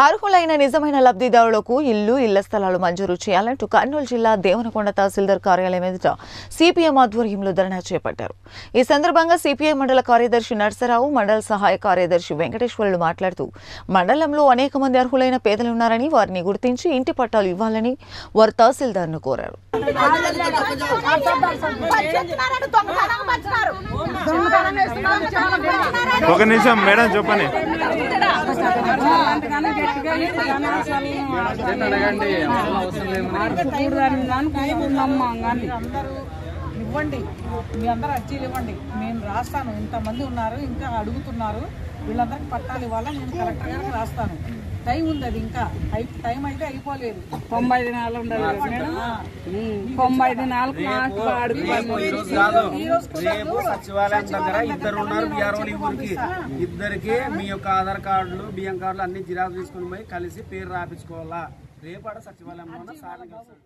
అర్హులైన నిజమైన లబ్ధిదారులకు ఇల్లు ఇళ్ల స్థలాలు మంజూరు చేయాలంటూ కర్నూలు జిల్లా దేవనకొండ తహసీల్దార్ కార్యాలయం ఎదుట సిపిఎం ఆధ్వర్యంలో ధర్నా చేపట్టారు ఈ సందర్భంగా సిపిఐ మండల కార్యదర్శి నర్సరావు మండల సహాయ కార్యదర్శి వెంకటేశ్వరులు మాట్లాడుతూ మండలంలో అనేక మంది అర్హులైన పేదలున్నారని వారిని గుర్తించి ఇంటి పట్టాలు ఇవ్వాలని వారు తహసీల్దార్ను కోరారు ఒక నిమిషం మేడం చెప్పండి ఇవ్వండి మీ అందరూ అర్జీలు ఇవ్వండి నేను రాస్తాను ఇంతమంది ఉన్నారు ఇంకా అడుగుతున్నారు వీళ్ళందరికి పట్టాలు ఇవ్వాలా నేను కలెక్టర్ గారికి రాస్తాను టైం ఉంది అది ఇంకా అయి- టైం అయితే అయిపోలేదు తొంభై దినాలు ఉండదు కదా మేడం ఉమ్, తొంభై దినాలకు నాకు అడుగుతాను రేపు సచివాలయం దగ్గర ఇద్దరు ఉన్నారు బీఆర్ఓ ఊరికి ఇద్దరికి మీ యొక్క ఆధార్ కార్డులు బియ్యం కార్డులు అన్ని జిరాక్స్ తీసుకుని పోయి కలిసి పేరు రాపించుకోవాలా రేపు ఆడ సచివాలయంలో సార్